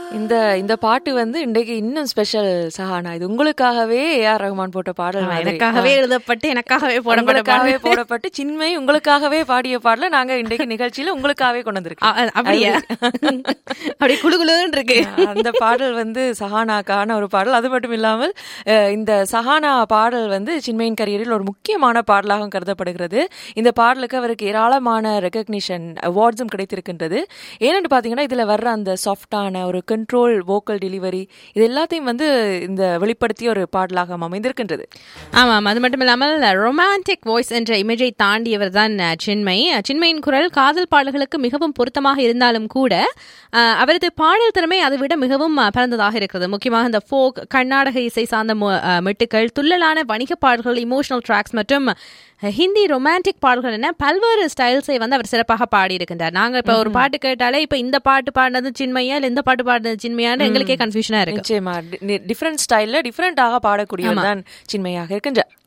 இந்த இந்த பாட்டு வந்து இன்றைக்கு இன்னும் ஸ்பெஷல் சஹானா இது உங்களுக்காகவே ஏஆர் ரஹ்மான் போட்ட பாடல் மாதிரி. எனக்காகவே எழுதப்பட்டு எனக்காகவே போடப்பட்ட உங்களுக்காகவே போடப்பட்டு சின்மை உங்களுக்காகவே பாடிய பாடல நாங்க இன்றைக்கு நிகழ்ச்சியில உங்களுக்காகவே கொண்டு வந்திருக்கோம் அ- அப்படியா அப்படியே குளு குளுன்னு இருக்கு அந்த பாடல் வந்து சஹானாக்கான ஒரு பாடல் அது மட்டும் இல்லாமல் அஹ், இந்த சஹானா பாடல் வந்து சின்மையின் கரியரில் ஒரு முக்கியமான பாடலாகவும் கருதப்படுகிறது இந்த பாடலுக்கு அவருக்கு ஏராளமான ரெகக்னிஷன் அவார்ட்ஸும் கிடைத்திருக்கின்றது ஏன்னு பார்த்தீங்கன்னா இதில் வர்ற அந்த சாஃப்டான ஒரு கண்ட்ரோல் வோக்கல் டெலிவரி இது எல்லாத்தையும் வந்து இந்த வெளிப்படுத்திய ஒரு பாடலாக அமைந்திருக்கின்றது ஆமாம் அது மட்டும் இல்லாமல் ரொமான்டிக் வாய்ஸ் என்ற இமேஜை தாண்டியவர் தான் அஹ், சின்மை அஹ், சின்மையின் குரல் காதல் பாடல்களுக்கு மிகவும் பொருத்தமாக இருந்தாலும் கூட அஹ், அவரது பாடல் திறமை அதை விட மிகவும் அஹ், பரந்ததாக இருக்கிறது முக்கியமாக இந்த ஃபோக் கர்நாடக இசை சார்ந்த மு- அஹ், மெட்டுக்கள் துள்ளலான வணிக பாடல்கள் இமோஷனல் ட்ராக்ஸ் மற்றும் அஹ், ஹிந்தி ரொமான்டிக் பாடல்கள் என பல்வேறு ஸ்டைல்ஸை வந்து அவர் சிறப்பாக பாடியிருக்கின்றார் நாங்க இப்ப ஒரு பாட்டு கேட்டாலே இப்ப இந்த பாட்டு பாடினது சின்மையா இல்ல இந்த பாட்டு பாடினது சின்மையான்னு எங்களுக்கே கன்ஃபியூஷனா இருக்கு நிச்சயமா டிஃப்ரெண்ட் ஸ்டைல்ல டிஃப்ரெண்டாக பாடக்கூடியவர் தான் சின்மையாக இருக்கின்றார்